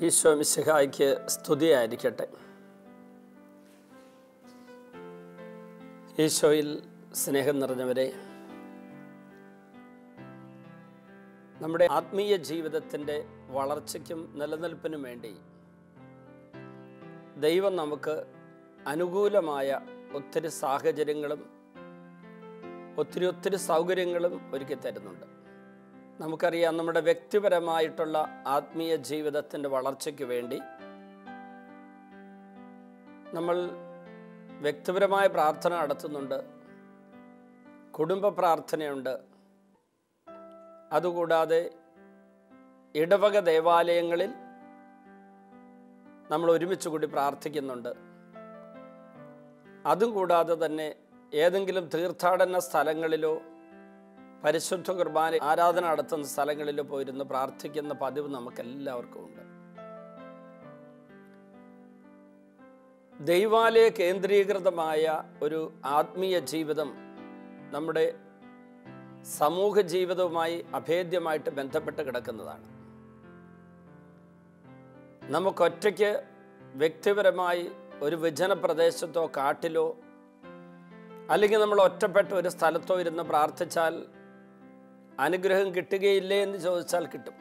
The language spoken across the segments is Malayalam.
ഈശോ മിശിഹായ്ക്ക് സ്തുതിയായിരിക്കട്ടെ ഈശോയിൽ സ്നേഹം നിറഞ്ഞവരെ നമ്മുടെ ആത്മീയ ജീവിതത്തിൻ്റെ വളർച്ചയ്ക്കും നിലനിൽപ്പിനും വേണ്ടി ദൈവം നമുക്ക് അനുകൂലമായ ഒത്തിരി സാഹചര്യങ്ങളും ഒത്തിരി ഒത്തിരി സൗകര്യങ്ങളും ഒരുക്കി തരുന്നുണ്ട് നമുക്കറിയാം നമ്മുടെ വ്യക്തിപരമായിട്ടുള്ള ആത്മീയ ജീവിതത്തിൻ്റെ വളർച്ചയ്ക്ക് വേണ്ടി നമ്മൾ വ്യക്തിപരമായ പ്രാർത്ഥന നടത്തുന്നുണ്ട് കുടുംബ പ്രാർത്ഥനയുണ്ട് അതുകൂടാതെ ഇടവക ദേവാലയങ്ങളിൽ നമ്മൾ ഒരുമിച്ച് കൂടി പ്രാർത്ഥിക്കുന്നുണ്ട് അതും കൂടാതെ തന്നെ ഏതെങ്കിലും തീർത്ഥാടന സ്ഥലങ്ങളിലോ പരിശുദ്ധ കുർബാന ആരാധന നടത്തുന്ന സ്ഥലങ്ങളിലോ പോയിരുന്ന് പ്രാർത്ഥിക്കുന്ന പതിവ് നമുക്കെല്ലാവർക്കും ഉണ്ട് ദൈവാലയ കേന്ദ്രീകൃതമായ ഒരു ആത്മീയ ജീവിതം നമ്മുടെ സമൂഹ ജീവിതവുമായി അഭേദ്യമായിട്ട് ബന്ധപ്പെട്ട് കിടക്കുന്നതാണ് നമുക്കൊറ്റയ്ക്ക് വ്യക്തിപരമായി ഒരു വിജന പ്രദേശത്തോ കാട്ടിലോ അല്ലെങ്കിൽ നമ്മൾ ഒറ്റപ്പെട്ട ഒരു സ്ഥലത്തോ ഇരുന്ന് പ്രാർത്ഥിച്ചാൽ അനുഗ്രഹം കിട്ടുകയില്ലേ എന്ന് ചോദിച്ചാൽ കിട്ടും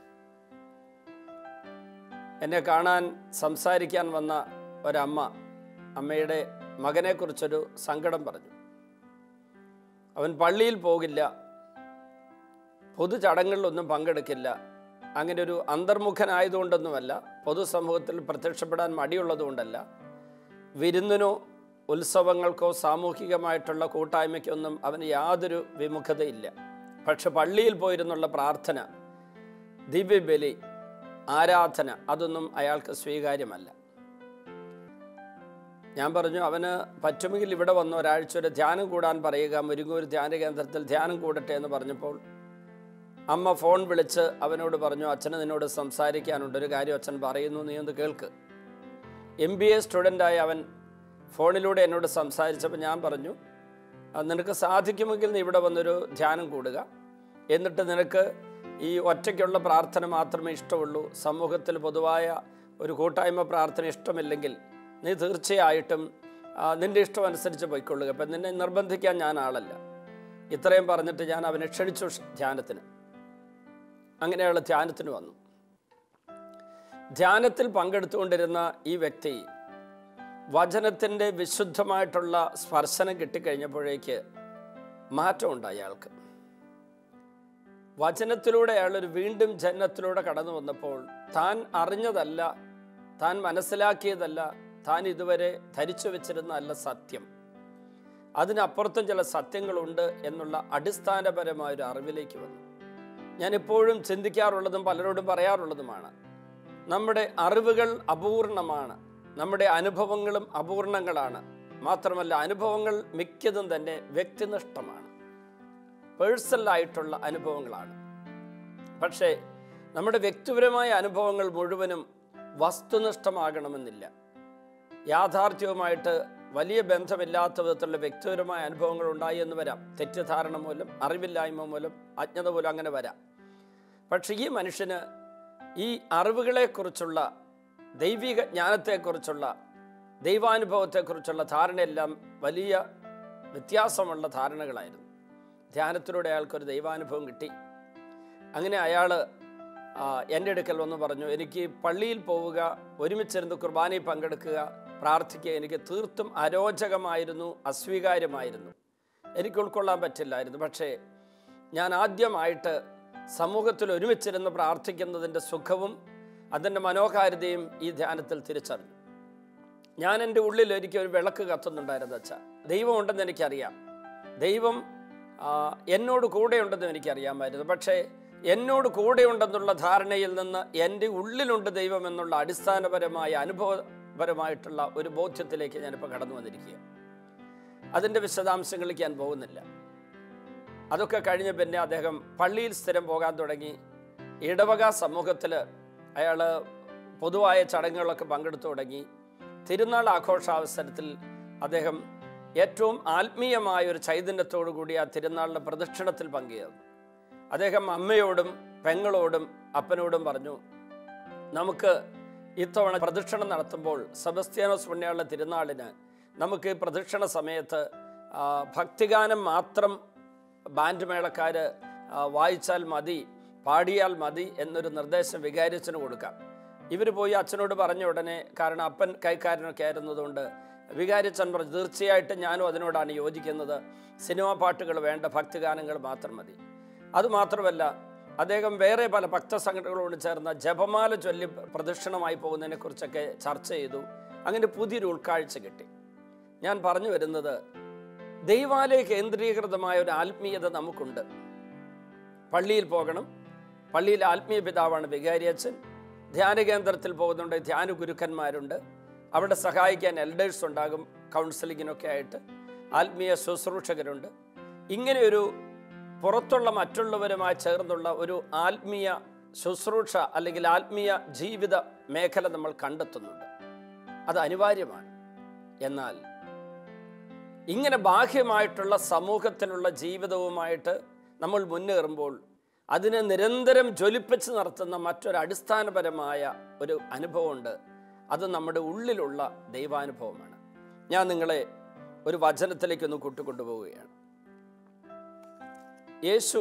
എന്നെ കാണാൻ സംസാരിക്കാൻ വന്ന ഒരമ്മ അമ്മയുടെ മകനെക്കുറിച്ചൊരു സങ്കടം പറഞ്ഞു അവൻ പള്ളിയിൽ പോകില്ല പൊതു ചടങ്ങുകളിലൊന്നും പങ്കെടുക്കില്ല അങ്ങനെ ഒരു അന്തർമുഖനായതുകൊണ്ടൊന്നുമല്ല പൊതുസമൂഹത്തിൽ പ്രത്യക്ഷപ്പെടാൻ മടിയുള്ളതുകൊണ്ടല്ല വിരുന്നിനോ ഉത്സവങ്ങൾക്കോ സാമൂഹികമായിട്ടുള്ള കൂട്ടായ്മയ്ക്കൊന്നും അവന് യാതൊരു വിമുഖതയില്ല പക്ഷെ പള്ളിയിൽ പോയിരുന്നുള്ള പ്രാർത്ഥന ദിവ്യബലി ആരാധന അതൊന്നും അയാൾക്ക് സ്വീകാര്യമല്ല ഞാൻ പറഞ്ഞു അവന് പറ്റുമെങ്കിൽ ഇവിടെ വന്ന് ഒരാഴ്ച ഒരു ധ്യാനം കൂടാൻ പറയുക മുരുങ്ങൂർ ധ്യാന കേന്ദ്രത്തിൽ ധ്യാനം കൂടട്ടെ എന്ന് പറഞ്ഞപ്പോൾ അമ്മ ഫോൺ വിളിച്ച് അവനോട് പറഞ്ഞു അച്ഛന് നിന്നോട് സംസാരിക്കാനുണ്ട് ഒരു കാര്യം അച്ഛൻ പറയുന്നു നീ ഒന്ന് കേൾക്ക് എം ബി എ സ്റ്റുഡൻ്റായ അവൻ ഫോണിലൂടെ എന്നോട് സംസാരിച്ചപ്പോൾ ഞാൻ പറഞ്ഞു "ആ, നിനക്ക് സാധിക്കുമെങ്കിൽ നീ ഇവിടെ വന്നൊരു ധ്യാനം കൂടുക എന്നിട്ട് നിനക്ക് ഈ ഒറ്റയ്ക്കുള്ള പ്രാർത്ഥന മാത്രമേ ഇഷ്ടമുള്ളൂ സമൂഹത്തിൽ പൊതുവായ ഒരു കൂട്ടായ്മ പ്രാർത്ഥന ഇഷ്ടമില്ലെങ്കിൽ നീ തീർച്ചയായിട്ടും ആ, നിൻ്റെ ഇഷ്ടം അനുസരിച്ച് പോയിക്കൊള്ളുക അപ്പം നിന്നെ നിർബന്ധിക്കാൻ ഞാൻ ആളല്ല ഇത്രയും പറഞ്ഞിട്ട് ഞാൻ അവനെ ക്ഷണിച്ചു ഷ്- ധ്യാനത്തിന് അങ്ങനെയുള്ള ധ്യാനത്തിന് വന്നു ധ്യാനത്തിൽ പങ്കെടുത്തുകൊണ്ടിരുന്ന ഈ വ്യക്തി വചനത്തിൻ്റെ വിശുദ്ധമായിട്ടുള്ള സ്പർശനം കിട്ടിക്കഴിഞ്ഞപ്പോഴേക്ക് മാറ്റമുണ്ടായി അയാൾക്ക് വചനത്തിലൂടെ അയാളൊരു വീണ്ടും ജന്മത്തിലൂടെ കടന്നു വന്നപ്പോൾ താൻ അറിഞ്ഞതല്ല താൻ മനസ്സിലാക്കിയതല്ല താൻ ഇതുവരെ ധരിച്ചു വെച്ചിരുന്ന അല്ല സത്യം അതിനപ്പുറത്തും ചില സത്യങ്ങളുണ്ട് എന്നുള്ള അടിസ്ഥാനപരമായ ഒരു അറിവിലേക്ക് വന്നു ഞാൻ എപ്പോഴും ചിന്തിക്കാറുള്ളതും പലരോടും പറയാറുള്ളതുമാണ് നമ്മുടെ അറിവുകൾ അപൂർണമാണ് നമ്മുടെ അനുഭവങ്ങളും അപൂർണങ്ങളാണ് മാത്രമല്ല അനുഭവങ്ങൾ മിക്കതും തന്നെ വ്യക്തിനിഷ്ഠമാണ് പേഴ്സണലായിട്ടുള്ള അനുഭവങ്ങളാണ് പക്ഷേ നമ്മുടെ വ്യക്തിപരമായ അനുഭവങ്ങൾ മുഴുവനും വസ്തുനിഷ്ഠമാകണമെന്നില്ല യാഥാർത്ഥ്യവുമായിട്ട് വലിയ ബന്ധമില്ലാത്ത വിധത്തിലുള്ള വ്യക്തിപരമായ അനുഭവങ്ങൾ ഉണ്ടായി എന്ന് വരാം തെറ്റിദ്ധാരണ മൂലം അറിവില്ലായ്മ മൂലം അജ്ഞത മൂലം അങ്ങനെ വരാം പക്ഷെ ഈ മനുഷ്യന് ഈ അറിവുകളെക്കുറിച്ചുള്ള ദൈവിക ജ്ഞാനത്തെക്കുറിച്ചുള്ള ദൈവാനുഭവത്തെക്കുറിച്ചുള്ള ധാരണയെല്ലാം വലിയ വ്യത്യാസമുള്ള ധാരണകളായിരുന്നു ധ്യാനത്തിലൂടെ അയാൾക്കൊരു ദൈവാനുഭവം കിട്ടി അങ്ങനെ അയാൾ എൻ്റെ അടുക്കൽ വന്ന് പറഞ്ഞു എനിക്ക് പള്ളിയിൽ പോവുക ഒരുമിച്ചിരുന്ന് കുർബാനയിൽ പങ്കെടുക്കുക പ്രാർത്ഥിക്കുക എനിക്ക് തീർത്തും അരോചകമായിരുന്നു അസ്വീകാര്യമായിരുന്നു എനിക്ക് ഉൾക്കൊള്ളാൻ പറ്റില്ലായിരുന്നു പക്ഷേ ഞാൻ ആദ്യമായിട്ട് സമൂഹത്തിൽ ഒരുമിച്ചിരുന്ന് പ്രാർത്ഥിക്കുന്നതിൻ്റെ സുഖവും അതിൻ്റെ മനോഹാരിതയും ഈ ധ്യാനത്തിൽ തിരിച്ചറിഞ്ഞു ഞാൻ എൻ്റെ ഉള്ളിൽ എനിക്ക് ഒരു വിളക്ക് കത്തുന്നുണ്ടായിരുന്നു വെച്ചാൽ ദൈവം ഉണ്ടെന്ന് എനിക്കറിയാം ദൈവം ആ, എന്നോട് കൂടെയുണ്ടെന്ന് എനിക്കറിയാമായിരുന്നു പക്ഷേ എന്നോട് കൂടെയുണ്ടെന്നുള്ള ധാരണയിൽ നിന്ന് എൻ്റെ ഉള്ളിലുണ്ട് ദൈവം എന്നുള്ള അടിസ്ഥാനപരമായ അനുഭവപരമായിട്ടുള്ള ഒരു ബോധ്യത്തിലേക്ക് ഞാനിപ്പോൾ കടന്നു വന്നിരിക്കുക അതിൻ്റെ വിശദാംശങ്ങളിലേക്ക് ഞാൻ പോകുന്നില്ല അതൊക്കെ കഴിഞ്ഞ് പിന്നെ അദ്ദേഹം പള്ളിയിൽ സ്ഥിരം പോകാൻ തുടങ്ങി ഇടവക സമൂഹത്തിൽ അയാൾ പൊതുവായ ചടങ്ങുകളൊക്കെ പങ്കെടുത്തു തുടങ്ങി തിരുനാൾ ആഘോഷാവസരത്തിൽ അദ്ദേഹം ഏറ്റവും ആത്മീയമായ ഒരു ചൈതന്യത്തോടു കൂടി ആ തിരുനാളിൻ്റെ പ്രദക്ഷിണത്തിൽ പങ്കുചേർന്നു അദ്ദേഹം അമ്മയോടും പെങ്ങളോടും അപ്പനോടും പറഞ്ഞു നമുക്ക് ഇത്തവണ പ്രദക്ഷിണം നടത്തുമ്പോൾ സെബസ്ത്യാനോസ് പുണ്യാളുടെ തിരുനാളിന് നമുക്ക് ഈ പ്രദക്ഷിണ സമയത്ത് ആ, ഭക്തിഗാനം മാത്രം ബാൻഡ് മേളക്കാർ വായിച്ചാൽ മതി പാടിയാൽ മതി എന്നൊരു നിർദ്ദേശം വികാരിച്ചന് കൊടുക്കാം ഇവർ പോയി അച്ഛനോട് പറഞ്ഞ ഉടനെ കാരണം അപ്പൻ കൈക്കാരനൊക്കെ ആയിരുന്നതുകൊണ്ട് വികാരിച്ചൻ പറഞ്ഞു തീർച്ചയായിട്ടും ഞാനും അതിനോടാണ് യോജിക്കുന്നത് സിനിമാ പാട്ടുകൾ വേണ്ട ഭക്തിഗാനങ്ങൾ മാത്രം മതി അതുമാത്രമല്ല അദ്ദേഹം വേറെ പല ഭക്തസംഘടനകളോട് ചേർന്ന ജപമാല ചൊല്ലി പ്രദക്ഷിണമായി പോകുന്നതിനെക്കുറിച്ചൊക്കെ ചർച്ച ചെയ്തു അങ്ങനെ പുതിയൊരു ഉൾക്കാഴ്ച കിട്ടി ഞാൻ പറഞ്ഞു വരുന്നത് ദൈവാലയ കേന്ദ്രീകൃതമായ ഒരു ആത്മീയത നമുക്കുണ്ട് പള്ളിയിൽ പോകണം പള്ളിയിൽ ആത്മീയ പിതാവാണ് വികാരിയച്ഛൻ ധ്യാന കേന്ദ്രത്തിൽ പോകുന്നുണ്ട് ധ്യാന ഗുരുക്കന്മാരുണ്ട് അവിടെ സഹായിക്കാൻ എൽഡേഴ്സ് ഉണ്ടാകും കൗൺസിലിങ്ങിനൊക്കെ ആയിട്ട് ആത്മീയ ശുശ്രൂഷകരുണ്ട് ഇങ്ങനെയൊരു പുറത്തുള്ള മറ്റുള്ളവരുമായി ചേർന്നുള്ള ഒരു ആത്മീയ ശുശ്രൂഷ അല്ലെങ്കിൽ ആത്മീയ ജീവിത മേഖല നമ്മൾ കണ്ടെത്തുന്നുണ്ട് അത് അനിവാര്യമാണ് എന്നാൽ ഇങ്ങനെ ബാഹ്യമായിട്ടുള്ള സമൂഹത്തിലുള്ള ജീവിതവുമായിട്ട് നമ്മൾ മുന്നേറുമ്പോൾ അതിനെ നിരന്തരം ജ്വലിപ്പിച്ച് നടത്തുന്ന മറ്റൊരു അടിസ്ഥാനപരമായ ഒരു അനുഭവമുണ്ട് അത് നമ്മുടെ ഉള്ളിലുള്ള ദൈവാനുഭവമാണ് ഞാൻ നിങ്ങളെ ഒരു വചനത്തിലേക്ക് ഒന്ന് കൂട്ടിക്കൊണ്ടുപോവുകയാണ് യേശു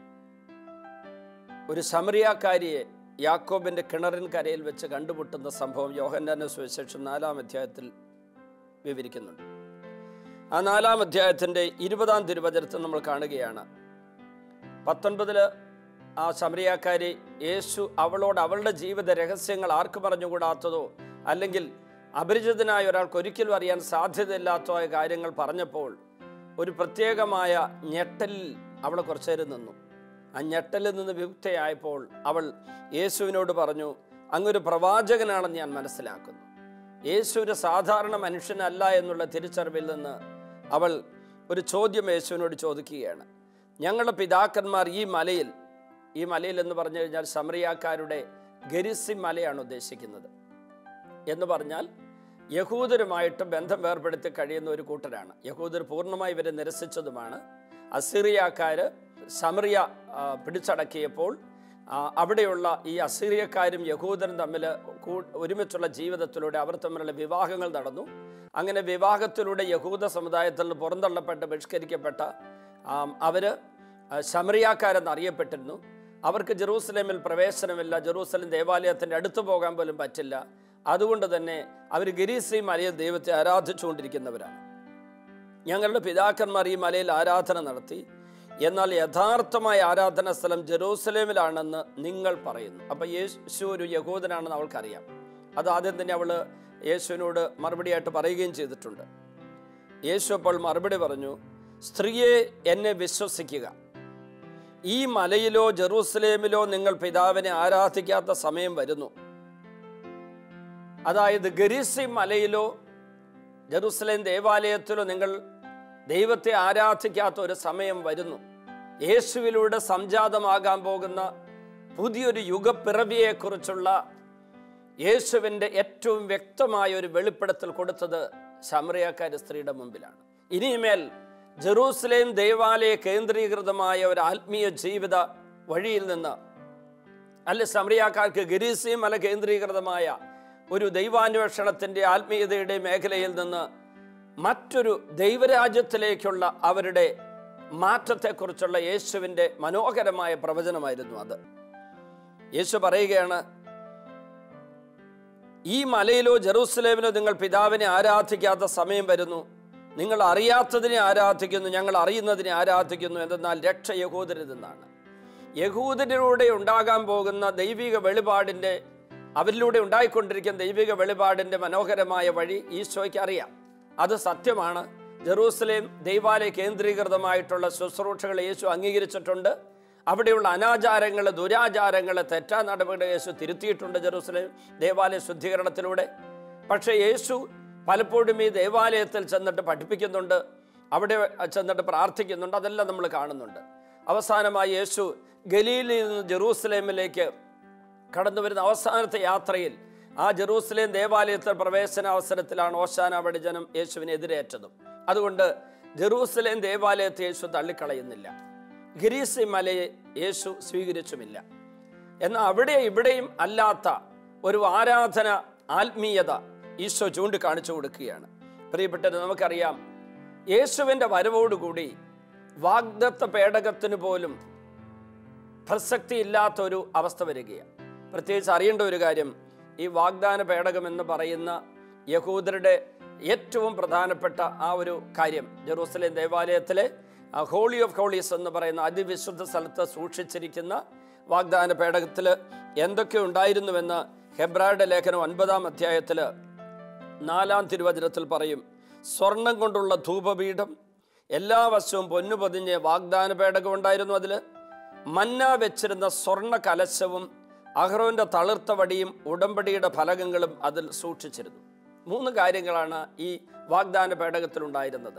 ഒരു ശമറിയാക്കാരിയെ യാക്കോബിന്റെ കിണറിൻ കരയിൽ വെച്ച് കണ്ടുമുട്ടുന്ന സംഭവം യോഹന്നാന്റെ സുവിശേഷം നാലാം അധ്യായത്തിൽ വിവരിക്കുന്നുണ്ട് ആ നാലാം അധ്യായത്തിൻ്റെ ഇരുപതാം തിരുവചനത്തിൽ നമ്മൾ കാണുകയാണ് പത്തൊൻപതില് ആ ശമരിയാക്കാരി യേശു അവളോട് അവളുടെ ജീവിത രഹസ്യങ്ങൾ ആർക്ക് പറഞ്ഞുകൂടാത്തതോ അല്ലെങ്കിൽ അപരിചിതനായ ഒരാൾക്ക് ഒരിക്കലും അറിയാൻ സാധ്യതയില്ലാത്ത കാര്യങ്ങൾ പറഞ്ഞപ്പോൾ ഒരു പ്രത്യേകമായ ഞെട്ടലിൽ അവൾ കുറച്ചേരം നിന്നു ആ ഞെട്ടലിൽ നിന്ന് വിമുക്തയായപ്പോൾ അവൾ യേശുവിനോട് പറഞ്ഞു അങ്ങൊരു പ്രവാചകനാണെന്ന് ഞാൻ മനസ്സിലാക്കുന്നു യേശു ഒരു സാധാരണ മനുഷ്യനല്ല എന്നുള്ള തിരിച്ചറിവിൽ നിന്ന് അവൾ ഒരു ചോദ്യം യേശുവിനോട് ചോദിക്കുകയാണ് ഞങ്ങളുടെ പിതാക്കന്മാർ ഈ മലയിൽ ഈ മലയിൽ എന്ന് പറഞ്ഞു കഴിഞ്ഞാൽ സമറിയാക്കാരുടെ ഗരിസി മലയാണ് ഉദ്ദേശിക്കുന്നത് എന്ന് പറഞ്ഞാൽ യഹൂദരുമായിട്ട് ബന്ധം വേർപെടുത്തി കഴിയുന്ന ഒരു കൂട്ടരാണ് യഹൂദർ പൂർണ്ണമായി ഇവരെ നിരസിച്ചതുമാണ് അസീറിയാക്കാർ സമറിയ ആ, പിടിച്ചടക്കിയപ്പോൾ ആ, അവിടെയുള്ള ഈ അസീറിയക്കാരും യഹൂദരും തമ്മിൽ കൂ- ഒരുമിച്ചുള്ള ജീവിതത്തിലൂടെ അവർ തമ്മിലുള്ള വിവാഹങ്ങൾ നടന്നു അങ്ങനെ വിവാഹത്തിലൂടെ യഹൂദ സമുദായത്തിൽ നിന്ന് പുറന്തള്ളപ്പെട്ട് ബഹിഷ്കരിക്കപ്പെട്ട അവർ ശമറിയാക്കാരെന്ന് അറിയപ്പെട്ടിരുന്നു അവർക്ക് ജെറൂസലേമിൽ പ്രവേശനമില്ല ജെറൂസലേം ദേവാലയത്തിൻ്റെ അടുത്ത് പോകാൻ പോലും പറ്റില്ല അതുകൊണ്ട് തന്നെ അവർ ഗരീസി മലയിൽ ദൈവത്തെ ആരാധിച്ചുകൊണ്ടിരിക്കുന്നവരാണ് ഞങ്ങളുടെ പിതാക്കന്മാർ ഈ മലയിൽ ആരാധന നടത്തി എന്നാൽ യഥാർത്ഥമായ ആരാധന സ്ഥലം ജെറൂസലേമിലാണെന്ന് നിങ്ങൾ പറയുന്നു അപ്പം യേശു ഒരു യഹൂദനാണെന്ന് അവൾക്കറിയാം അത് ആദ്യം തന്നെ അവൾ യേശുവിനോട് മറുപടിയായിട്ട് പറയുകയും ചെയ്തിട്ടുണ്ട് യേശു അപ്പോൾ മറുപടി പറഞ്ഞു സ്ത്രീയെ എന്നെ വിശ്വസിക്കുക ഈ മലയിലോ ജെറൂസലേമിലോ നിങ്ങൾ പിതാവിനെ ആരാധിക്കാത്ത സമയം വരുന്നു അതായത് ഗരീസി മലയിലോ ജെറൂസലേം ദേവാലയത്തിലോ നിങ്ങൾ ദൈവത്തെ ആരാധിക്കാത്ത ഒരു സമയം വരുന്നു യേശുവിലൂടെ സംജാതമാകാൻ പോകുന്ന പുതിയൊരു യുഗപ്പിറവിയെക്കുറിച്ചുള്ള യേശുവിൻ്റെ ഏറ്റവും വ്യക്തമായ ഒരു വെളിപ്പെടുത്തൽ കൊടുത്തത് ശമറിയാക്കാരി സ്ത്രീയുടെ മുമ്പിലാണ് ഇനിമേൽ ജെറൂസലേം ദേവാലയ കേന്ദ്രീകൃതമായ ഒരു ആത്മീയ ജീവിത വഴിയിൽ നിന്ന് അല്ല സമറിയാക്കാർക്ക് ഗരീസി മല കേന്ദ്രീകൃതമായ ഒരു ദൈവാന്വേഷണത്തിൻ്റെ ആത്മീയതയുടെ മേഖലയിൽ നിന്ന് മറ്റൊരു ദൈവരാജ്യത്തിലേക്കുള്ള അവരുടെ മാറ്റത്തെക്കുറിച്ചുള്ള യേശുവിൻ്റെ മനോഹരമായ പ്രവചനമായിരുന്നു അത് യേശു പറയുകയാണ് ഈ മലയിലോ ജെറൂസലേമിലോ നിങ്ങൾ പിതാവിനെ ആരാധിക്കാത്ത സമയം വരുന്നു നിങ്ങൾ അറിയാത്തതിനെ ആരാധിക്കുന്നു ഞങ്ങൾ അറിയുന്നതിനെ ആരാധിക്കുന്നു എന്തെന്നാൽ രക്ഷ യഹൂദരിൽ നിന്നാണ് യഹൂദരിലൂടെ ഉണ്ടാകാൻ പോകുന്ന ദൈവിക വെളിപാടിൻ്റെ അവരിലൂടെ ഉണ്ടായിക്കൊണ്ടിരിക്കുന്ന ദൈവിക വെളിപാടിൻ്റെ മനോഹരമായ വഴി ഈശോയ്ക്ക് അറിയാം അത് സത്യമാണ് ജെറൂസലേം ദൈവാലയ കേന്ദ്രീകൃതമായിട്ടുള്ള ശുശ്രൂഷകൾ യേശു അംഗീകരിച്ചിട്ടുണ്ട് അവിടെയുള്ള അനാചാരങ്ങൾ ദുരാചാരങ്ങൾ തെറ്റാ നടപടികൾ യേശു തിരുത്തിയിട്ടുണ്ട് ജെറൂസലേം ദേവാലയ ശുദ്ധീകരണത്തിലൂടെ പക്ഷേ യേശു പലപ്പോഴും ഈ ദേവാലയത്തിൽ ചെന്നിട്ട് പഠിപ്പിക്കുന്നുണ്ട് അവിടെ ചെന്നിട്ട് പ്രാർത്ഥിക്കുന്നുണ്ട് അതെല്ലാം നമ്മൾ കാണുന്നുണ്ട് അവസാനമായി യേശു ഗലീലിൽ നിന്ന് ജെറൂസലേമിലേക്ക് കടന്നു വരുന്ന അവസാനത്തെ യാത്രയിൽ ആ ജെറൂസലേം ദേവാലയത്തിൽ പ്രവേശന അവസരത്തിലാണ് ഓശാന വടിജനം യേശുവിനെ എതിരേറ്റതും അതുകൊണ്ട് ജെറൂസലേം ദേവാലയത്തെ യേശു തള്ളിക്കളയുന്നില്ല ഗിരീസി മലയെ യേശു സ്വീകരിച്ചുമില്ല എന്നാൽ അവിടെ ഇവിടെയും അല്ലാത്ത ഒരു ആരാധന ആത്മീയത ഈശോ ചൂണ്ടിക്കാണിച്ചു കൊടുക്കുകയാണ് പ്രിയപ്പെട്ടത് നമുക്കറിയാം യേശുവിൻ്റെ വരവോടുകൂടി വാഗ്ദത്ത പേടകത്തിന് പോലും പ്രസക്തിയില്ലാത്ത ഒരു അവസ്ഥ വരികയാണ് പ്രത്യേകിച്ച് അറിയേണ്ട ഒരു കാര്യം ഈ വാഗ്ദാന പേടകം എന്ന് പറയുന്ന യഹൂദരുടെ ഏറ്റവും പ്രധാനപ്പെട്ട ആ ഒരു കാര്യം ജെറൂസലേം ദേവാലയത്തിലെ ഹോളി ഓഫ് ഹോളീസ് എന്ന് പറയുന്ന അതിവിശുദ്ധ സ്ഥലത്ത് സൂക്ഷിച്ചിരിക്കുന്ന വാഗ്ദാന പേടകത്തിൽ എന്തൊക്കെ ഉണ്ടായിരുന്നുവെന്ന് ഹെബ്രായുടെ ലേഖനം ഒൻപതാം അധ്യായത്തിൽ നാലാം തിരുവചനത്തിൽ പറയും സ്വർണം കൊണ്ടുള്ള ധൂപപീഠം എല്ലാ വശവും പൊന്നു പൊതിഞ്ഞ് വാഗ്ദാന പേടകം ഉണ്ടായിരുന്നു അതിൽ മന്ന വെച്ചിരുന്ന സ്വർണ്ണ കലശവും അഹ്റോന്റെ തളിർത്ത വടിയും ഉടമ്പടിയുടെ ഫലകങ്ങളും അതിൽ സൂക്ഷിച്ചിരുന്നു മൂന്ന് കാര്യങ്ങളാണ് ഈ വാഗ്ദാന പേടകത്തിൽ ഉണ്ടായിരുന്നത്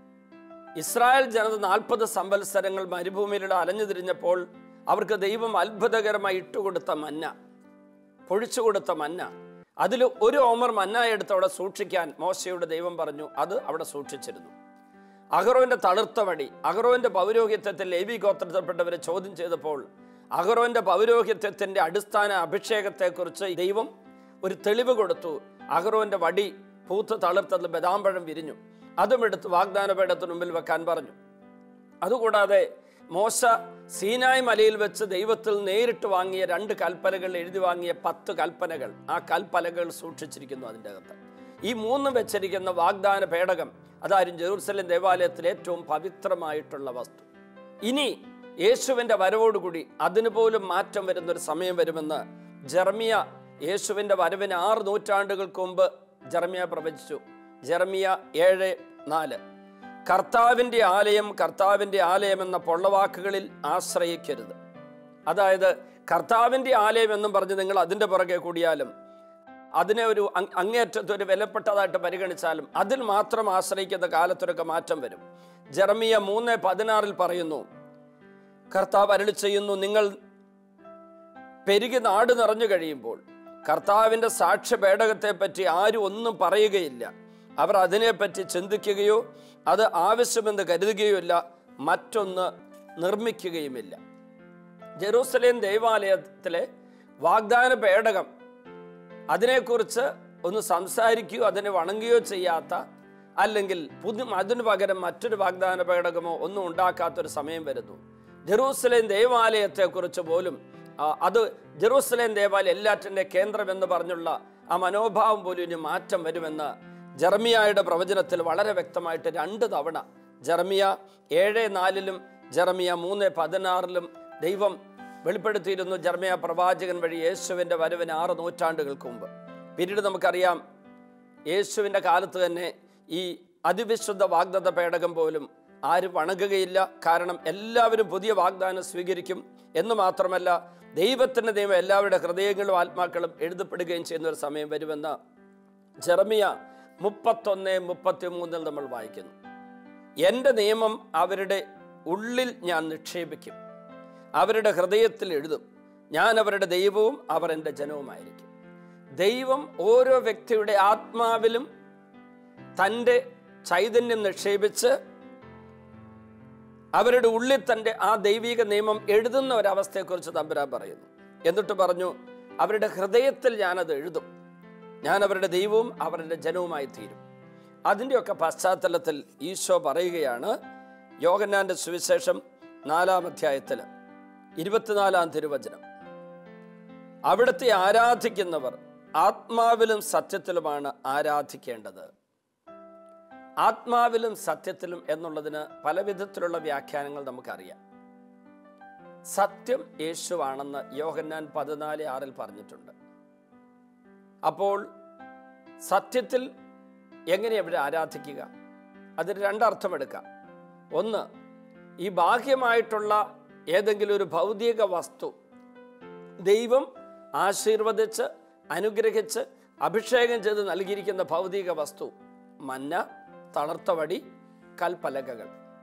ഇസ്രായേൽ ജനത നാൽപ്പത് സംവത്സരങ്ങൾ മരുഭൂമിയിലൂടെ അലഞ്ഞു തിരിഞ്ഞപ്പോൾ അവർക്ക് ദൈവം അത്ഭുതകരമായി ഇട്ടുകൊടുത്ത മന്ന പൊഴിച്ചു കൊടുത്ത മന്ന അതിൽ ഒരു ഓമർ മന്ന എടുത്ത് അവിടെ സൂക്ഷിക്കാൻ മോശയുടെ ദൈവം പറഞ്ഞു അത് അവിടെ സൂക്ഷിച്ചിരുന്നു അഹ്റോന്റെ തളിർത്ത വടി അഹ്റോന്റെ പൗരോഹിത്യത്തിൽ ലേവി ഗോത്രത്തിൽപ്പെട്ടവരെ ചോദ്യം ചെയ്തപ്പോൾ അഹ്റോന്റെ പൗരോഹിത്യത്തിന്റെ അടിസ്ഥാന അഭിഷേകത്തെക്കുറിച്ച് ദൈവം ഒരു തെളിവ് കൊടുത്തു അഹ്റോന്റെ വടി പൂത്ത് തളിർത്തത് ബദാമ്പഴം വിരിഞ്ഞു അതും എടുത്ത് വാഗ്ദാന പേടത്തിന് മുമ്പിൽ വെക്കാൻ പറഞ്ഞു അതുകൂടാതെ മോശ സീനായ് മലയിൽ വെച്ച് ദൈവത്തിൽ നേരിട്ട് വാങ്ങിയ രണ്ട് കൽപ്പനകൾ എഴുതി വാങ്ങിയ പത്ത് കൽപ്പനകൾ ആ കൽപ്പനകൾ സൂക്ഷിച്ചിരിക്കുന്നു അതിൻ്റെ അകത്ത് ഈ മൂന്നും വെച്ചിരിക്കുന്ന വാഗ്ദാന പേടകം അതായിരുന്നു ജെറൂസലേം ദേവാലയത്തിലെ ഏറ്റവും പവിത്രമായിട്ടുള്ള വസ്തു ഇനി യേശുവിൻ്റെ വരവോടുകൂടി അതിന് പോലും മാറ്റം വരുന്നൊരു സമയം വരുമെന്ന് ജർമിയ യേശുവിൻ്റെ വരവിന് ആറ് നൂറ്റാണ്ടുകൾക്ക് മുമ്പ് ജർമിയ പ്രവചിച്ചു ജർമിയ ഏഴ് നാല് കർത്താവിൻ്റെ ആലയം കർത്താവിൻ്റെ ആലയം എന്ന പൊള്ളവാക്കുകളിൽ ആശ്രയിക്കരുത് അതായത് കർത്താവിൻ്റെ ആലയം എന്നും പറഞ്ഞ് നിങ്ങൾ അതിൻ്റെ പുറകെ കൂടിയാലും അതിനെ ഒരു അങ്- അങ്ങേയറ്റത്ത് ഒരു വിലപ്പെട്ടതായിട്ട് പരിഗണിച്ചാലും അതിൽ മാത്രം ആശ്രയിക്കുന്ന കാലത്തൊരൊക്കെ മാറ്റം വരും ജെറമിയ മൂന്ന് പതിനാറിൽ പറയുന്നു കർത്താവ് അരളി ചെയ്യുന്നു നിങ്ങൾ പെരുകി നാട് നിറഞ്ഞു കഴിയുമ്പോൾ കർത്താവിൻ്റെ സാക്ഷ്യ പേടകത്തെ പറ്റി ആരും ഒന്നും പറയുകയില്ല അവർ അതിനെപ്പറ്റി ചിന്തിക്കുകയോ അത് ആവശ്യമെന്ന് കരുതുകയോ ഇല്ല മറ്റൊന്ന് നിർമ്മിക്കുകയുമില്ല ജെറൂസലേം ദേവാലയത്തിലെ വാഗ്ദാന പേടകം അതിനെക്കുറിച്ച് ഒന്ന് സംസാരിക്കുകയോ അതിനെ വണങ്ങുകയോ ചെയ്യാത്ത അല്ലെങ്കിൽ പുതു അതിനു പകരം മറ്റൊരു വാഗ്ദാന പേടകമോ ഒന്നും ഉണ്ടാക്കാത്തൊരു സമയം വരുന്നു ജെറൂസലേം ദേവാലയത്തെക്കുറിച്ച് പോലും ആ, അത് ജെറൂസലേം ദേവാലയം എല്ലാറ്റിൻ്റെ കേന്ദ്രം എന്ന് പറഞ്ഞുള്ള ആ മനോഭാവം പോലും ഇനി മാറ്റം വരുമെന്ന് ജർമിയായുടെ പ്രവചനത്തിൽ വളരെ വ്യക്തമായിട്ട് രണ്ട് തവണ ജർമിയ ഏഴ് നാലിലും ജർമിയ മൂന്ന് പതിനാറിലും ദൈവം വെളിപ്പെടുത്തിയിരുന്നു ജർമിയ പ്രവാചകൻ വഴി യേശുവിൻ്റെ വരവിന് ആറ് നൂറ്റാണ്ടുകൾക്ക് മുമ്പ് പിന്നീട് നമുക്കറിയാം യേശുവിൻ്റെ കാലത്ത് തന്നെ ഈ അതിവിശുദ്ധ വാഗ്ദത്ത പേടകം പോലും ആരും വണങ്ങുകയില്ല കാരണം എല്ലാവരും പുതിയ വാഗ്ദാനം സ്വീകരിക്കും എന്ന് മാത്രമല്ല ദൈവത്തിൻ്റെ നിയമം എല്ലാവരുടെ ഹൃദയങ്ങളും ആത്മാക്കളും എഴുതപ്പെടുകയും ചെയ്യുന്ന ഒരു സമയം വരുമെന്ന് ജെറമിയ മുപ്പത്തൊന്ന് മുപ്പത്തി മൂന്നിൽ നമ്മൾ വായിക്കുന്നു എൻ്റെ നിയമം അവരുടെ ഉള്ളിൽ ഞാൻ നിക്ഷേപിക്കും അവരുടെ ഹൃദയത്തിൽ എഴുതും ഞാൻ അവരുടെ ദൈവവും അവർ എൻ്റെ ജനവുമായിരിക്കും ദൈവം ഓരോ വ്യക്തിയുടെ ആത്മാവിലും തൻ്റെ ചൈതന്യം നിക്ഷേപിച്ച് അവരുടെ ഉള്ളിൽ തൻ്റെ ആ ദൈവിക നിയമം എഴുതുന്ന ഒരവസ്ഥയെക്കുറിച്ച് തമ്പുരാൻ പറയുന്നു എന്നിട്ട് പറഞ്ഞു അവരുടെ ഹൃദയത്തിൽ ഞാനത് എഴുതും ഞാൻ അവരുടെ ദൈവവും അവരുടെ ജനവുമായി തീരും അതിൻ്റെയൊക്കെ പശ്ചാത്തലത്തിൽ ഈശോ പറയുകയാണ് യോഗന്നാൻ്റെ സുവിശേഷം നാലാം അധ്യായത്തിൽ ഇരുപത്തിനാലാം തിരുവചനം അവിടുത്തെ ആരാധിക്കുന്നവർ ആത്മാവിലും സത്യത്തിലുമാണ് ആരാധിക്കേണ്ടത് ആത്മാവിലും സത്യത്തിലും എന്നുള്ളതിന് പല വിധത്തിലുള്ള വ്യാഖ്യാനങ്ങൾ നമുക്കറിയാം സത്യം യേശുവാണെന്ന് യോഹന്നാൻ പതിനാല് ആറിൽ പറഞ്ഞിട്ടുണ്ട് അപ്പോൾ സത്യത്തിൽ എങ്ങനെ ഇവിടെ ആരാധിക്കുക അതിന് രണ്ടർത്ഥം എടുക്കാം ഒന്ന് ഈ ബാഹ്യമായിട്ടുള്ള ഏതെങ്കിലും ഒരു ഭൗതിക വസ്തു ദൈവം ആശീർവദിച്ച് അനുഗ്രഹിച്ച് അഭിഷേകം ചെയ്ത് നൽകിയിരിക്കുന്ന ഭൗതിക വസ്തു മന്ന തളർത്ത വടി കൽപ്പലകകൾ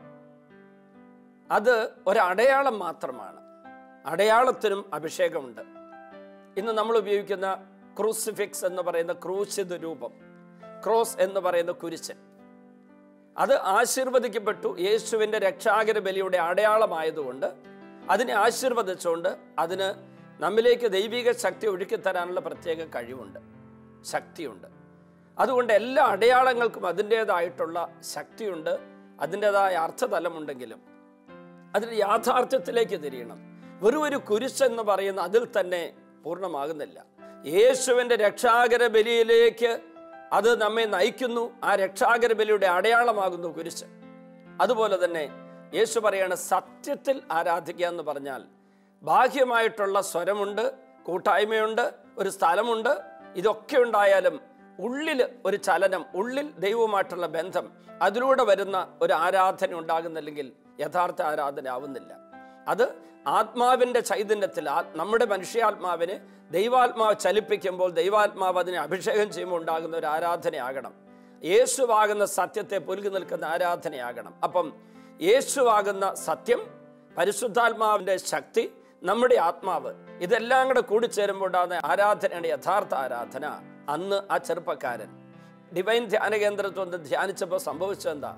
അത് ഒരടയാളം മാത്രമാണ് അടയാളത്തിനും അഭിഷേകമുണ്ട് ഇന്ന് നമ്മൾ ഉപയോഗിക്കുന്ന ക്രൂസിഫിക്സ് എന്ന് പറയുന്ന ക്രൂശിത രൂപം ക്രോസ് എന്ന് പറയുന്ന കുരിശ് അത് ആശീർവദിക്കപ്പെട്ടു യേശുവിൻ്റെ രക്ഷാകര ബലിയുടെ അടയാളമായതുകൊണ്ട് അതിനെ ആശീർവദിച്ചുകൊണ്ട് അതിന് നമ്മിലേക്ക് ദൈവിക ശക്തി ഒഴുക്കിത്തരാനുള്ള പ്രത്യേക കഴിവുണ്ട് ശക്തിയുണ്ട് അതുകൊണ്ട് എല്ലാ അടയാളങ്ങൾക്കും അതിൻ്റേതായിട്ടുള്ള ശക്തിയുണ്ട് അതിൻ്റേതായ അർത്ഥതലമുണ്ടെങ്കിലും അതിന് യാഥാർത്ഥ്യത്തിലേക്ക് തിരിയണം വെറും ഒരു കുരിശെന്ന് പറയുന്ന അതിൽ തന്നെ പൂർണ്ണമാകുന്നില്ല യേശുവിൻ്റെ രക്ഷാകര ബലിയിലേക്ക് അത് നമ്മെ നയിക്കുന്നു ആ രക്ഷാകര ബലിയുടെ അടയാളമാകുന്നു കുരിശ് അതുപോലെ തന്നെ യേശു പറയാണ് സത്യത്തിൽ ആരാധിക്കുക എന്ന് പറഞ്ഞാൽ ബാഹ്യമായിട്ടുള്ള സ്വരമുണ്ട് കൂട്ടായ്മയുണ്ട് ഒരു സ്ഥലമുണ്ട് ഇതൊക്കെ ഉണ്ടായാലും ഉള്ളിൽ ഒരു ചലനം ഉള്ളിൽ ദൈവവുമായിട്ടുള്ള ബന്ധം അതിലൂടെ വരുന്ന ഒരു ആരാധന ഉണ്ടാകുന്നില്ലെങ്കിൽ യഥാർത്ഥ ആരാധന ആവുന്നില്ല അത് ആത്മാവിൻ്റെ ചൈതന്യത്തിൽ ആ- നമ്മുടെ മനുഷ്യാത്മാവിന് ദൈവാത്മാവ് ചലിപ്പിക്കുമ്പോൾ ദൈവാത്മാവ് അതിനെ അഭിഷേകം ചെയ്യുമ്പോൾ ഉണ്ടാകുന്ന ഒരു ആരാധനയാകണം യേശുവാകുന്ന സത്യത്തെ പുലുകി നിൽക്കുന്ന ആരാധനയാകണം അപ്പം യേശുവാകുന്ന സത്യം പരിശുദ്ധാത്മാവിൻ്റെ ശക്തി നമ്മുടെ ആത്മാവ് ഇതെല്ലാം കൂടെ കൂടിച്ചേരുമ്പോൾ ഉണ്ടാകുന്ന ആരാധനയാണ് യഥാർത്ഥ ആരാധന അന്ന് ആ ചെറുപ്പക്കാരൻ ഡിവൈൻ ധ്യാന കേന്ദ്രത്തിൽ വന്ന് ധ്യാനിച്ചപ്പോൾ സംഭവിച്ചതെന്താ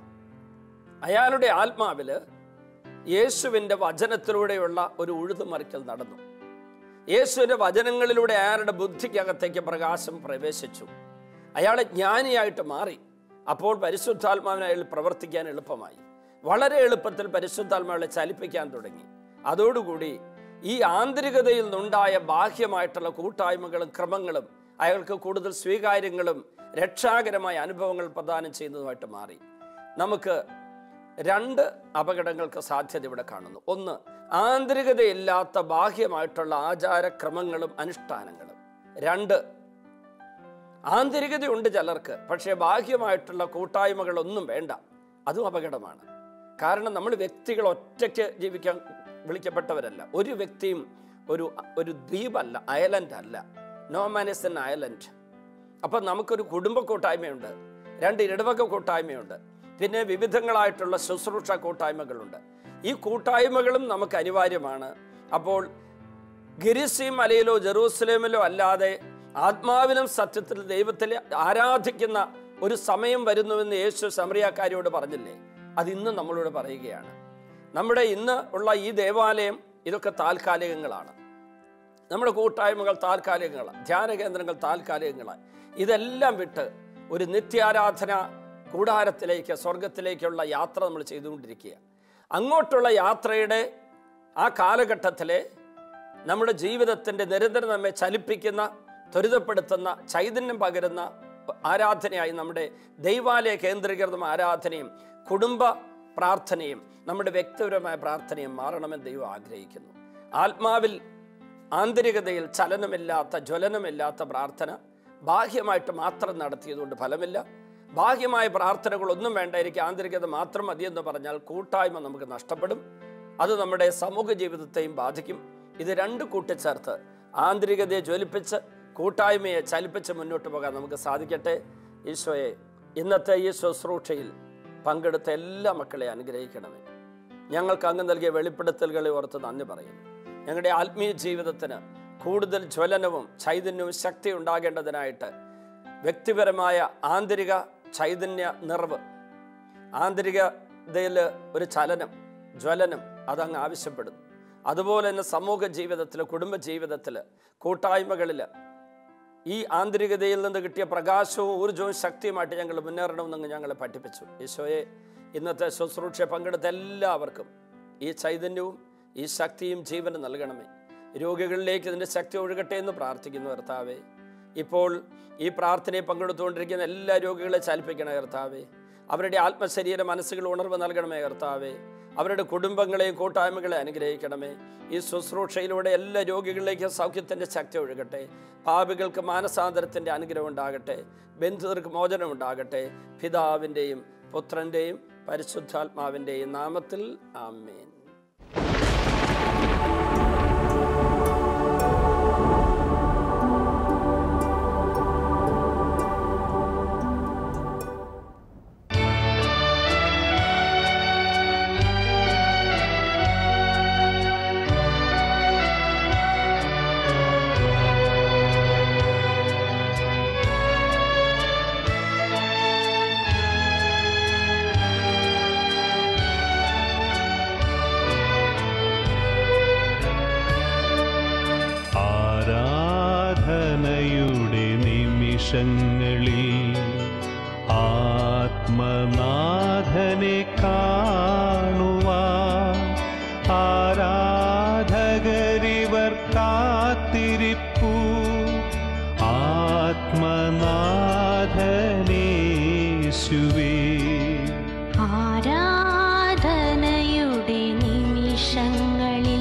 അയാളുടെ ആത്മാവിൽ യേശുവിൻ്റെ വചനത്തിലൂടെയുള്ള ഒരു ഉഴുതുമറിക്കൽ നടന്നു യേശുവിൻ്റെ വചനങ്ങളിലൂടെ അയാളുടെ ബുദ്ധിക്കകത്തേക്ക് പ്രകാശം പ്രവേശിച്ചു അയാളെ ജ്ഞാനിയായിട്ട് മാറി അപ്പോൾ പരിശുദ്ധാത്മാവിനെ അയാൾ പ്രവർത്തിക്കാൻ എളുപ്പമായി വളരെ എളുപ്പത്തിൽ പരിശുദ്ധാത്മാവിനെ ചലിപ്പിക്കാൻ തുടങ്ങി അതോടുകൂടി ഈ ആന്തരികതയിൽ നിന്നുണ്ടായ ബാഹ്യമായിട്ടുള്ള കൂട്ടായ്മകളും ക്രമങ്ങളും അയാൾക്ക് കൂടുതൽ സ്വീകാര്യങ്ങളും രക്ഷാകരമായ അനുഭവങ്ങൾ പ്രദാനം ചെയ്യുന്നതുമായിട്ട് മാറി നമുക്ക് രണ്ട് അപകടങ്ങൾക്ക് സാധ്യത ഇവിടെ കാണുന്നു ഒന്ന് ആന്തരികതയില്ലാത്ത ബാഹ്യമായിട്ടുള്ള ആചാരക്രമങ്ങളും അനുഷ്ഠാനങ്ങളും രണ്ട് ആന്തരികതയുണ്ട് ചിലർക്ക് പക്ഷേ ബാഹ്യമായിട്ടുള്ള കൂട്ടായ്മകളൊന്നും വേണ്ട അതും അപകടമാണ് കാരണം നമ്മൾ വ്യക്തികൾ ഒറ്റയ്ക്ക് ജീവിക്കാൻ വിളിക്കപ്പെട്ടവരല്ല ഒരു വ്യക്തിയും ഒരു ഒരു ദ്വീപല്ല അയലൻഡ് അല്ല no man is an island അപ്പം നമുക്കൊരു കുടുംബ കൂട്ടായ്മയുണ്ട് രണ്ട് ഇടവക കൂട്ടായ്മയുണ്ട് പിന്നെ വിവിധങ്ങളായിട്ടുള്ള ശുശ്രൂഷ കൂട്ടായ്മകളുണ്ട് ഈ കൂട്ടായ്മകളും നമുക്ക് അനിവാര്യമാണ് അപ്പോൾ ഗിരിസി മലയിലോ ജെറൂസലേമിലോ അല്ലാതെ ആത്മാവിനും സത്യത്തിൽ ദൈവത്തിൽ ആരാധിക്കുന്ന ഒരു സമയം വരുന്നുവെന്ന് യേശു സമറിയാക്കാരിയോട് പറഞ്ഞില്ലേ അത് ഇന്ന് നമ്മളോട് പറയുകയാണ് നമ്മുടെ ഇന്ന് ഉള്ള ഈ ദേവാലയം ഇതൊക്കെ താൽക്കാലികങ്ങളാണ് നമ്മുടെ കൂട്ടായ്മകൾ താൽക്കാലികങ്ങളാണ് ധ്യാന കേന്ദ്രങ്ങൾ താൽക്കാലികങ്ങളാണ് ഇതെല്ലാം വിട്ട് ഒരു നിത്യാരാധന കൂടാരത്തിലേക്ക് സ്വർഗത്തിലേക്കുള്ള യാത്ര നമ്മൾ ചെയ്തുകൊണ്ടിരിക്കുക അങ്ങോട്ടുള്ള യാത്രയുടെ ആ കാലഘട്ടത്തിലെ നമ്മുടെ ജീവിതത്തിൻ്റെ നിരന്തരം നമ്മെ ചലിപ്പിക്കുന്ന ത്വരിതപ്പെടുത്തുന്ന ചൈതന്യം പകരുന്ന ആരാധനയായി നമ്മുടെ ദൈവാലയ കേന്ദ്രീകൃത ആരാധനയും കുടുംബ പ്രാർത്ഥനയും നമ്മുടെ വ്യക്തിപരമായ പ്രാർത്ഥനയും മാറണമെന്ന് ദൈവം ആഗ്രഹിക്കുന്നു ആത്മാവിൽ ആന്തരികതയിൽ ചലനമില്ലാത്ത ജ്വലനമില്ലാത്ത പ്രാർത്ഥന ബാഹ്യമായിട്ട് മാത്രം നടത്തിയതുകൊണ്ട് ഫലമില്ല ബാഹ്യമായ പ്രാർത്ഥനകളൊന്നും വേണ്ട എനിക്ക് ആന്തരികത മാത്രം മതിയെന്ന് പറഞ്ഞാൽ കൂട്ടായ്മ നമുക്ക് നഷ്ടപ്പെടും അത് നമ്മുടെ സമൂഹ ജീവിതത്തെയും ബാധിക്കും ഇത് രണ്ട് കൂട്ടിച്ചേർത്ത് ആന്തരികതയെ ജ്വലിപ്പിച്ച് കൂട്ടായ്മയെ ചലിപ്പിച്ച് മുന്നോട്ട് പോകാൻ നമുക്ക് സാധിക്കട്ടെ ഈശോയെ ഇന്നത്തെ ഈ ശുശ്രൂഷയിൽ പങ്കെടുത്ത എല്ലാ മക്കളെ അനുഗ്രഹിക്കണമേ ഞങ്ങൾക്ക് അങ്ങ് നൽകിയ വെളിപ്പെടുത്തലുകളെ ഓർത്ത് നന്ദി പറയുന്നു ഞങ്ങളുടെ ആത്മീയ ജീവിതത്തിന് കൂടുതൽ ജ്വലനവും ചൈതന്യവും ശക്തി ഉണ്ടാകേണ്ടതിനായിട്ട് വ്യക്തിപരമായ ആന്തരിക ചൈതന്യ നിറവ് ആന്തരികതയിൽ ഒരു ചലനം ജ്വലനം അതങ്ങ് ആവശ്യപ്പെടുന്നു അതുപോലെ തന്നെ സമൂഹ ജീവിതത്തിൽ കുടുംബ ജീവിതത്തിൽ കൂട്ടായ്മകളിൽ ഈ ആന്തരികതയിൽ നിന്ന് കിട്ടിയ പ്രകാശവും ഊർജവും ശക്തിയുമായിട്ട് ഞങ്ങൾ മുന്നേറണമെന്ന് ഞങ്ങളെ പഠിപ്പിച്ചു ഈശോയെ ഇന്നത്തെ ശുശ്രൂഷ പങ്കെടുത്ത എല്ലാവർക്കും ഈ ചൈതന്യവും ഈ ശക്തിയും ജീവനും നൽകണമേ രോഗികളിലേക്ക് ഇതിൻ്റെ ശക്തി ഒഴുകട്ടെ എന്ന് പ്രാർത്ഥിക്കുന്നു കർത്താവേ ഇപ്പോൾ ഈ പ്രാർത്ഥനയിൽ പങ്കെടുത്തുകൊണ്ടിരിക്കുന്ന എല്ലാ രോഗികളെ ചലിപ്പിക്കണേ കർത്താവേ അവരുടെ ആത്മശരീര മനസ്സുകൾ ഉണർവ് നൽകണമേ കർത്താവേ അവരുടെ കുടുംബങ്ങളെയും കൂട്ടായ്മകളെ അനുഗ്രഹിക്കണമേ ഈ ശുശ്രൂഷയിലൂടെ എല്ലാ രോഗികളിലേക്കും സൗഖ്യത്തിൻ്റെ ശക്തി ഒഴുകട്ടെ പാപികൾക്ക് മാനസാന്തരത്തിൻ്റെ അനുഗ്രഹം ഉണ്ടാകട്ടെ ബന്ധുക്കൾക്ക് മോചനം ഉണ്ടാകട്ടെ പിതാവിൻ്റെയും പുത്രൻ്റെയും പരിശുദ്ധാത്മാവിൻ്റെയും നാമത്തിൽ ആമേൻ നിമിഷങ്ങളിൽ ആത്മനാഥനെ കാണുവാൻ ആരാധകരിവർ കാത്തിരിപ്പു ആത്മനാഥനേശുവേ ആരാധനയുടെ നിമിഷങ്ങളിൽ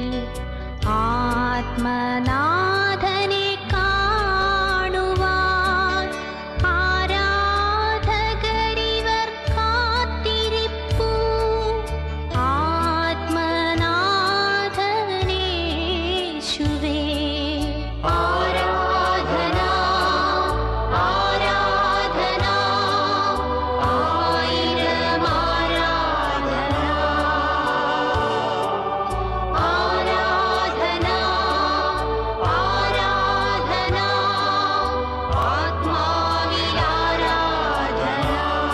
ആത്മനാഥനെ കാണുവാൻ ആരാധകരിവർ കാത്തിരിപ്പു ആത്മനാഥനേശുവേ ആരാധന ആരാധന ആയിരം ആരാധന ആരാധന ആരാധന ആത്മാവിൽ ആരാധന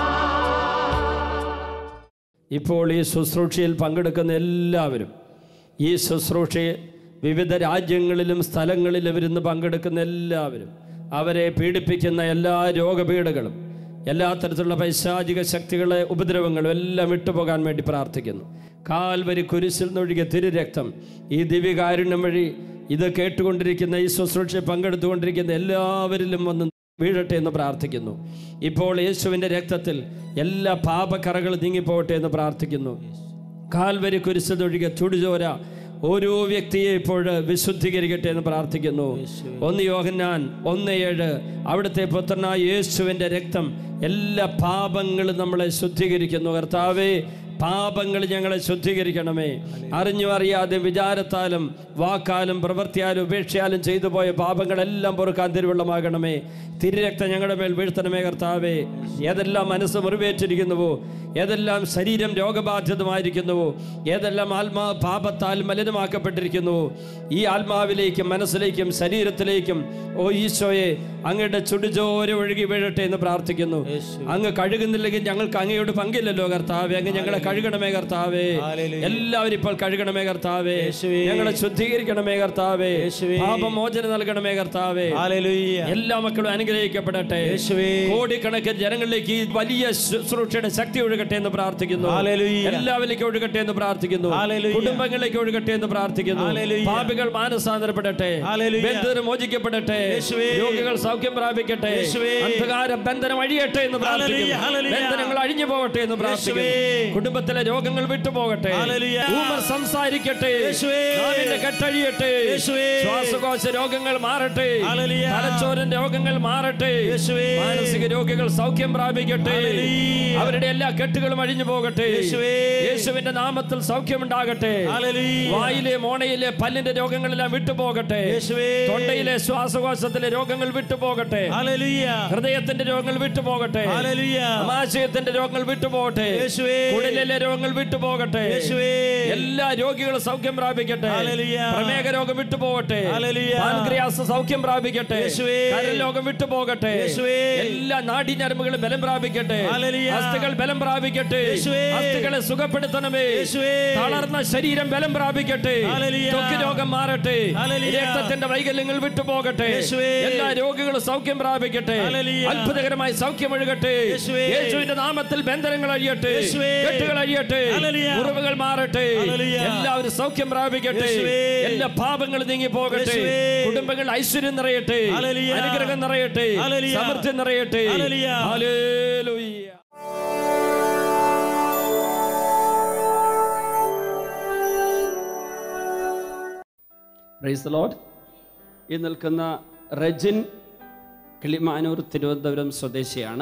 ഇപ്പോൾ ഈ ശുശ്രൂഷയിൽ പങ്കെടുക്കുന്ന എല്ലാവരും ഈ ശുശ്രൂഷയെ വിവിധ രാജ്യങ്ങളിലും സ്ഥലങ്ങളിലും ഇരുന്ന് പങ്കെടുക്കുന്ന എല്ലാവരും അവരെ പീഡിപ്പിക്കുന്ന എല്ലാ രോഗപീഠകളും എല്ലാ തരത്തിലുള്ള പൈശാചിക ശക്തികളെ ഉപദ്രവങ്ങളും എല്ലാം വിട്ടുപോകാൻ വേണ്ടി പ്രാർത്ഥിക്കുന്നു കാൽവരി കുരിശിൽ നിന്നൊഴുകിയ തിരുരക്തം ഈ ദിവ്യകാരുണ്യം വഴി ഇത് കേട്ടുകൊണ്ടിരിക്കുന്ന ഈ ശുശ്രൂഷയിൽ പങ്കെടുത്തുകൊണ്ടിരിക്കുന്ന എല്ലാവരിലും വന്ന് വീഴട്ടെ എന്ന് പ്രാർത്ഥിക്കുന്നു ഇപ്പോൾ യേശുവിൻ്റെ രക്തത്തിൽ എല്ലാ പാപക്കറകളും നീങ്ങിപ്പോകട്ടെ എന്ന് പ്രാർത്ഥിക്കുന്നു കാൽവരി കുരിശതൊഴികെ ചുടുചോര ഓരോ വ്യക്തിയെ ഇപ്പോൾ വിശുദ്ധീകരിക്കട്ടെ എന്ന് പ്രാർത്ഥിക്കുന്നു ഒന്ന് യോഹന്നാൻ ഒന്ന് ഏഴ് അവിടുത്തെ പുത്രനായ യേശുവിൻ്റെ രക്തം എല്ലാ പാപങ്ങളും നമ്മളെ ശുദ്ധീകരിക്കുന്നു കർത്താവേ പാപങ്ങൾ ഞങ്ങളെ ശുദ്ധീകരിക്കണമേ അറിഞ്ഞു അറിയാതെ വിചാരത്താലും വാക്കാലും പ്രവൃത്തിയാലും ഉപേക്ഷയാലും ചെയ്തു പോയ പാപങ്ങളെല്ലാം പൊറുക്കാൻ തിരുവള്ളമാകണമേ തിരുരക്തം ഞങ്ങളുടെ മേൽ വീഴ്ത്തണമേ കർത്താവേ ഏതെല്ലാം മനസ്സ് മുറിവേറ്റിരിക്കുന്നുവോ ഏതെല്ലാം ശരീരം രോഗബാധിതമായിരിക്കുന്നുവോ ഏതെല്ലാം ആത്മാ പാപത്താൽ മലിനമാക്കപ്പെട്ടിരിക്കുന്നുവോ ഈ ആത്മാവിലേക്കും മനസ്സിലേക്കും ശരീരത്തിലേക്കും ഓ ഈശോയെ അങ്ങയുടെ ചുടുചോര ഒഴുകി വീഴട്ടെ എന്ന് പ്രാർത്ഥിക്കുന്നു അങ്ങ് കഴുകുന്നില്ലെങ്കിൽ ഞങ്ങൾക്ക് അങ്ങയോട് പങ്കില്ലല്ലോ കർത്താവേ അങ്ങ് ഞങ്ങളെ കഴുകണമേ കർത്താവേ എല്ലാവരും ഇപ്പോൾ കഴുകണമേ കർത്താവേ ഞങ്ങളെ ശുദ്ധീകരിക്കണമേ കർത്താവേ പാപമോചനം നൽകണമേ കർത്താവേ ഹല്ലേലൂയ എല്ലാ മക്കളും അനുഗ്രഹിക്കപ്പെടട്ടെ യേശുവേ കോടിക്കണക്കിന് ജനങ്ങളിലേക്ക് ഈ വലിയ ശുശ്രൂഷയുടെ ശക്തി ഒഴുകട്ടെ എന്ന് പ്രാർത്ഥിക്കുന്നു ഹല്ലേലൂയ. എല്ലാവരിലേക്കും ഒഴുകട്ടെ എന്ന് പ്രാർത്ഥിക്കുന്നു ഹല്ലേലൂയ. കുടുംബങ്ങളിലേക്ക് ഒഴുകട്ടെ എന്ന് പ്രാർത്ഥിക്കുന്നു ഹല്ലേലൂയ. പാപികൾ മാനസാന്തരപ്പെടട്ടെ ഹല്ലേലൂയ. ബന്ധനം മോചിക്കപ്പെടട്ടെ യേശുവേ. രോഗികൾ സൗഖ്യം പ്രാപിക്കട്ടെ യേശുവേ. അന്ധകാര ബന്ധനം അഴിയട്ടെ എന്ന് പ്രാർത്ഥിക്കുന്നു ഹല്ലേലൂയ. ഹല്ലേലൂയ. ബന്ധനങ്ങൾ അഴിഞ്ഞു പോകട്ടെ എന്ന് പ്രാർത്ഥിക്കുന്നു യേശുവേ. കുടുംബത്തിലെ രോഗങ്ങൾ വിട്ടുപോകട്ടെ ഹല്ലേലൂയ. ഊമർ സംസാരിക്കട്ടെ യേശുവേ. നാവിന്റെ കെട്ടഴിയട്ടെ യേശുവേ. ശ്വാസകോശ രോഗങ്ങൾ മാറട്ടെ ഹല്ലേലൂയ. തലച്ചോരൻ രോഗങ്ങൾ മാറട്ടെ യേശുവേ. മാനസിക രോഗികൾ സൗഖ്യം പ്രാപിക്കട്ടെ ഹല്ലേലൂയ. അവരുടെ എല്ലാ കെട്ടുകളും അഴിഞ്ഞു പോകട്ടെ യേശുവേ. യേശുവിന്റെ നാമത്തിൽ സൗഖ്യമുണ്ടാകട്ടെ ഹല്ലേലൂയ. വായിലെ മോണയിലെ പല്ലിന്റെ രോഗങ്ങളെല്ലാം വിട്ടുപോകട്ടെ യേശുവേ. തൊണ്ടയിലെ ശ്വാസകോശത്തിലെ രോഗങ്ങൾ വിട്ടുപോകട്ടെ ഹല്ലേലൂയ ഹൃദയത്തിന്റെ രോഗങ്ങൾ വിട്ടുപോകട്ടെ ഹല്ലേലൂയ ആമാശയത്തിന്റെ രോഗങ്ങൾ വിട്ടുപോകട്ടെ യേശുവേ. കുടലിലെ രോഗങ്ങൾ വിട്ടുപോകട്ടെ യേശുവേ. എല്ലാ രോഗികളും സൗഖ്യം പ്രാപിക്കട്ടെ ഹല്ലേലൂയ. പ്രമേഹ രോഗം വിട്ടുപോകട്ടെ ഹല്ലേലൂയ. പാൻക്രിയാസ് സൗഖ്യം പ്രാപിക്കട്ടെ യേശുവേ. കരൾ രോഗം വിട്ടുപോകട്ടെ യേശുവേ. എല്ലാ നാടിഞരമ്പുകളും ബലം പ്രാപിക്കട്ടെ ഹല്ലേലൂയ. അസ്ഥികൾ ബലം പ്രാപിക്കട്ടെ യേശുവേ. അസ്ഥികളെ സുഖപ്പെടുത്തണമേ യേശുവേ. തളർന്ന ശരീരം ബലം പ്രാപിക്കട്ടെ ഹല്ലേലൂയ. ത്വക്ക് രോഗം മാറട്ടെ ഹല്ലേലൂയ. രക്തത്തിന്റെ വൈകല്യങ്ങൾ വിട്ടുപോകട്ടെ യേശുവേ. എല്ലാ രോഗികളും സൗഖ്യം പ്രാപിക്കട്ടെ ഹല്ലേലൂയ. അത്ഭുതകരമായി സൗഖ്യം ഒഴുകട്ടെ യേശുവേ. യേശുവിന്റെ നാമത്തിൽ ബന്ധനങ്ങൾ അഴിയട്ടെ യേശുവേ. കെട്ടുകൾ അഴിയട്ടെ ഹല്ലേലൂയ. മുറിവുകൾ മാറട്ടെ ഹല്ലേലൂയ. എല്ലാവരും സൗഖ്യം പ്രാപിക്കട്ടെ യേശുവേ. എല്ലാ പാപങ്ങളും നീങ്ങി പോകട്ടെ യേശുവേ. കുടുംബങ്ങൾ ഐശ്വര്യം നിറയട്ടെ ഹല്ലേലൂയ. അനുഗ്രഹം നിറയട്ടെ ഹല്ലേലൂയ. സമൃദ്ധി നിറയട്ടെ hallelujah. Hallelujah. Praise the lord ഈ നിൽക്കുന്ന റജിൻ കിളിമാനൂർ തിരുവനന്തപുരം സ്വദേശിയാണ്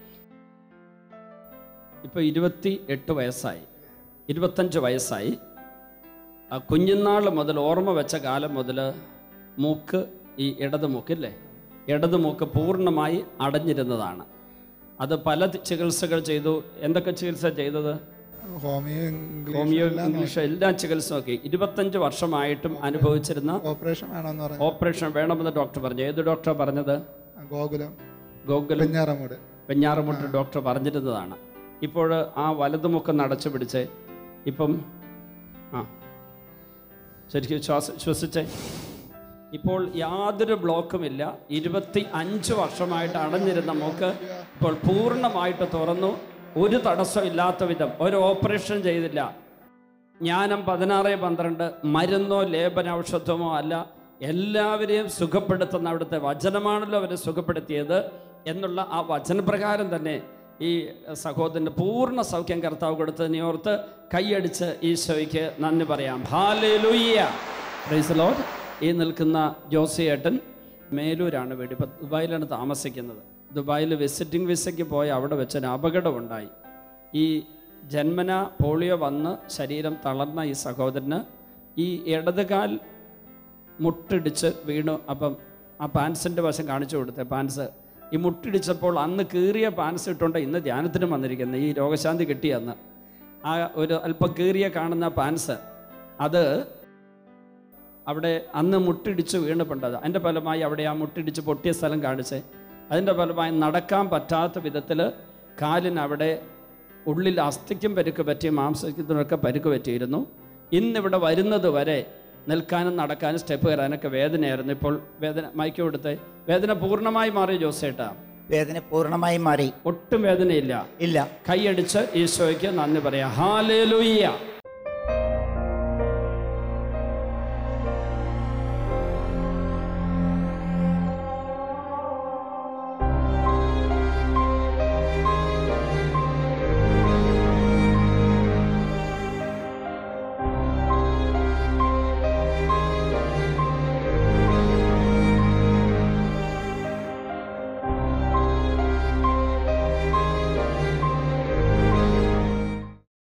ഇപ്പോൾ ഇരുപത്തി എട്ട് വയസ്സായി ഇരുപത്തഞ്ച് വയസ്സായി ആ കുഞ്ഞുനാൾ മുതൽ ഓർമ്മ വെച്ച കാലം മുതൽ മൂക്ക് ഈ ഇടത് മൂക്കില്ലേ ഇടത് മൂക്ക് പൂർണ്ണമായി അടഞ്ഞിരുന്നതാണ് അത് പല തി- ചികിത്സകൾ ചെയ്തു എന്തൊക്കെ ചികിത്സ ചെയ്തത് ഹോമിയോ ഇംഗ്ലീഷ് ഹോമിയോ എല്ലാം ഇംഗ്ലീഷ് എല്ലാ ചികിത്സ നോക്കി ഇരുപത്തഞ്ച് വർഷമായിട്ടും അനുഭവിച്ചിരുന്ന ഓപ്പറേഷൻ വേണമെന്ന് പറഞ്ഞു ഓപ്പറേഷൻ വേണമെന്ന് ഡോക്ടർ പറഞ്ഞു ഏത് ഡോക്ടർ പറഞ്ഞത് ഗോകുലം ഗോകുലം പെഞ്ഞാറമൂട് വെഞ്ഞാറമുട്ട് ഡോക്ടർ പറഞ്ഞിരുന്നതാണ് ഇപ്പോൾ ആ വലതുമുഖം നടച്ചു പിടിച്ച് ഇപ്പം ആ ശരിക്കും ശ്വാസ ശ്വസിച്ചേ ഇപ്പോൾ യാതൊരു ബ്ലോക്കുമില്ല ഇരുപത്തി അഞ്ച് വർഷമായിട്ട് അടഞ്ഞിരുന്ന മൂക്ക് ഇപ്പോൾ പൂർണ്ണമായിട്ട് തുറന്നു ഒരു തടസ്സം ഇല്ലാത്ത വിധം ഒരു ഓപ്പറേഷൻ ചെയ്തില്ല ജ്ഞാനം പതിനാറ് പന്ത്രണ്ട് മരുന്നോ ലേപന ഔഷധമോ അല്ല എല്ലാവരെയും സുഖപ്പെടുത്തുന്ന അവിടുത്തെ വചനമാണല്ലോ അവരെ സുഖപ്പെടുത്തിയത് എന്നുള്ള ആ വചനപ്രകാരം തന്നെ ഈ സഹോദരൻ്റെ പൂർണ്ണ സൗഖ്യം കർത്താവ് കൊടുത്തതിനെ ഓർത്ത് കൈയടിച്ച് ഈശോയ്ക്ക് നന്ദി പറയാം ഹാലേലൂയ്യ പ്രൈസ് ലോഡ് ഈ നിൽക്കുന്ന ജോസിയേട്ടൻ മേലൂരാണ് വീട് ഇപ്പം ദുബായിലാണ് താമസിക്കുന്നത് ദുബായിൽ വിസിറ്റിംഗ് വിസയ്ക്ക് പോയി അവിടെ വെച്ചൊരു അപകടമുണ്ടായി ഈ ജന്മന പോളിയോ വന്ന് ശരീരം തളർന്ന ഈ സഹോദരന് ഈ ഇടതുകാൽ മുട്ടിടിച്ച് വീണു അപ്പം ആ പാൻസിൻ്റെ വശം കാണിച്ചു കൊടുത്തേ പാൻസ് ഈ മുട്ടിടിച്ചപ്പോൾ അന്ന് കീറിയ പാൻസ് ഇട്ടുകൊണ്ട് ഇന്ന് ധ്യാനത്തിനും വന്നിരിക്കുന്നത് ഈ രോഗശാന്തി കിട്ടിയ അന്ന് ആ ഒരു അല്പം കീറിയ കാണുന്ന പാൻസ് അത് അവിടെ അന്ന് മുട്ടിടിച്ച് വീണിട്ടുണ്ടത് അതിൻ്റെ ഫലമായി അവിടെ ആ മുട്ടിടിച്ച് പൊട്ടിയ സ്ഥലം കാണിച്ച് അതിൻ്റെ ഫലമായി നടക്കാൻ പറ്റാത്ത വിധത്തിൽ കാലിന് അവിടെ ഉള്ളിൽ അസ്ഥിക്കും പരുക്ക് പറ്റി മാംസത്തിനൊക്കെ പരുക്ക് പറ്റിയിരുന്നു ഇന്നിവിടെ വരുന്നത് വരെ നിൽക്കാനും നടക്കാനും സ്റ്റെപ്പ് കയറാനൊക്കെ വേദനയായിരുന്നു ഇപ്പോൾ വേദന മയക്കി കൊടുത്ത് വേദന പൂർണ്ണമായി മാറി ജോസേട്ടാ വേദന പൂർണ്ണമായി മാറി ഒട്ടും വേദനയില്ല ഇല്ല കൈയടിച്ച് ഈശോയ്ക്ക് നന്ദി പറയാം ഹാലേലുയ്യ